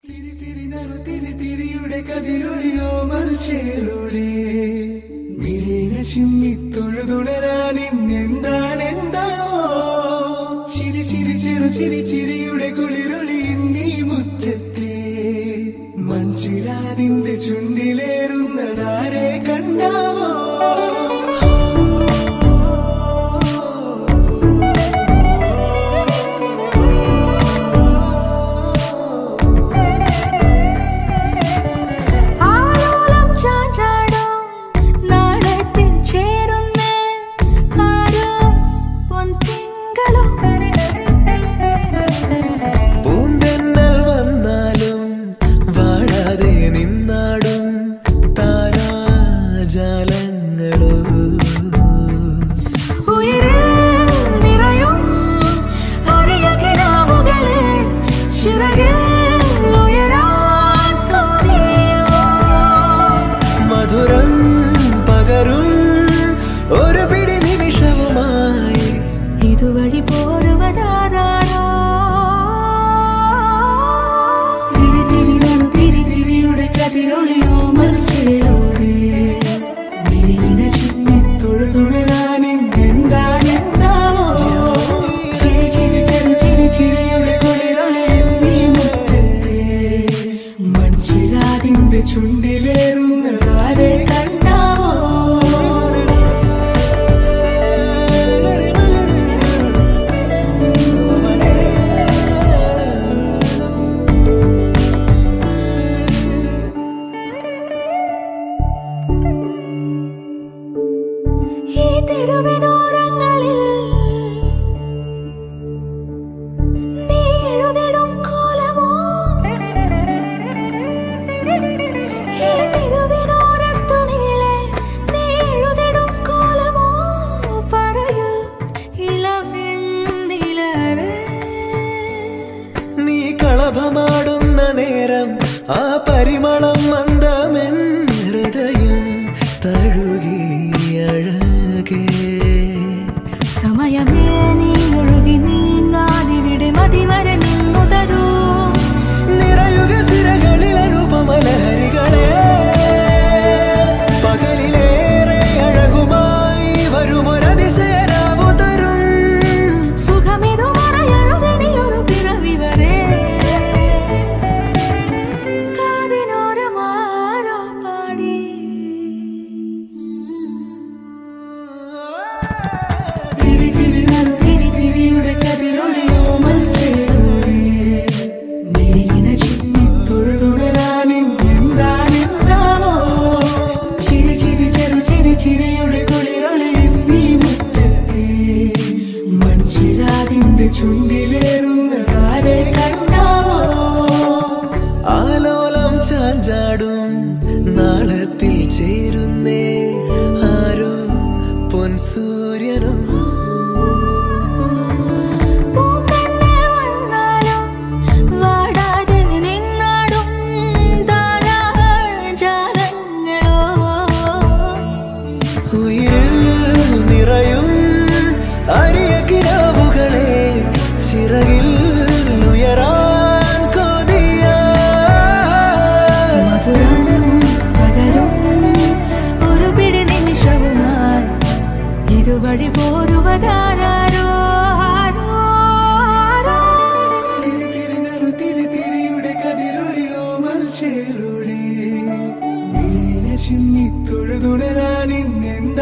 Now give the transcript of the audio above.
തിരി തിരി നറു തിരി തിരിയുടെ കതിരൊളിയോ മൽച്ചേരുടെ മിഴീന ചിമ്മി തൊഴുതുണരാൻ ഇന്നെന്താണ് എന്താണോ ചിരി ചിരി ചെറു ചിരി ചിരിയുടെ കുളിരൊളി നീ മുറ്റത്തെ മൺചിരാതിന്റെ ചുണ്ടിലേറുന്നതാരെ കണ്ടാവോ ആലോലം ചാഞ്ചാടും നാളത്തിൽ ചേരുന്നേ ആരോ പൊൻതിങ്കളോ പൂന്തെന്നൽ വന്നാലും വാഴാതെ നിന്നാടും താരാജാലങ്ങളോ ഉയരിൽ നിറയും അരിയ കിനാവുകളെ ചിറകിൽ ഉയരാൻ കൊതിയോ മധുരം പകരും ഒരു പിടി നിമിഷവുമായി ഇതുവഴി പോരുവതാരോ തിരി തിരി നടു തിരി തിരിയുടെ കതിരൊളിയോ മരിച്ചിലൂടെ വിഴിന ചുമ്മി തൊഴുതുണരാൻ എന്താണ് എന്താവോ ചിരി ചിരി ചെറു ചിരി ചിരിയുടെ കുളിരൊളി നീ മുറ്റത്തെ മൺചിരാതിന്റെ ചുണ്ടിലേറുന്നതാരെ കണ്ടാവോ ഈ തെരുവിനോരങ്ങളിൽ നീ എഴുതിടും കോലമോ ഈ തെരുവിനോരത്തു നീളെ നീ എഴുതിടും കോലമോ പറയൂ ഇളവെണ്ണിലവേ നീ കളഭമാടുന്ന നേരം ആ പരിമളം മന്ദമെൻ ഹൃദയം തഴുകി അഴകേ സമയമേ നീ ഒഴുകി നീങ്ങാതിവിടെ മതിവരെ നിന്നു തരൂ നിറയുക സിരകളിൽ അനുപമലഹരികളെ പകലിലേറെ അഴകുമായി വരുമൊരതിശയരാവു തരും സുഖമിതു മറയരുതിനിയൊരു പിറവി വരെ കാതിനോരമാരോ പാടി തിരി തിരി നടു തിരി തിരിയുടെ കതിരൊളിയോ മൽച്ചേരുടെ മിഴിയിന ചുമ്മി തൊഴുതുണരാൻ എന്താണ് എന്താണോ ചിരി ചിരി ചെറു ചിരി ചിരിയുടെ കുളിരൊളി നീ മുറ്റത്തെ മൺചിരാതിന്റെ ചുണ്ടിലേറുന്നതാരെ കണ്ടാവോ ആലോലം ചാഞ്ചാടും നാളത്തിൽ ചേരുന്നേ ആരോ പൊൻസൂര്യനും പൂന്തന്നൽ വന്നാലും വാടാതെ നിന്നാടും താരാജാലങ്ങളോ ഉയിരിൽ നിറയും അരിയ കിനാവുകളെ ചിറകിൽ ഉയരാൻ കൊതിയ മധുരം പകരും ഒരു പിടി നിമിഷവുമായി ഇതുവഴി പോരുവതാരോ ആരോ ആരോ തിരി തിരി നറു തിരി തിരിയുടെ കതിരൊളിയോ മൽച്ചേരുടെ ചിമ്മി തൊഴുതുണരാൻ ഇന്നെന്താ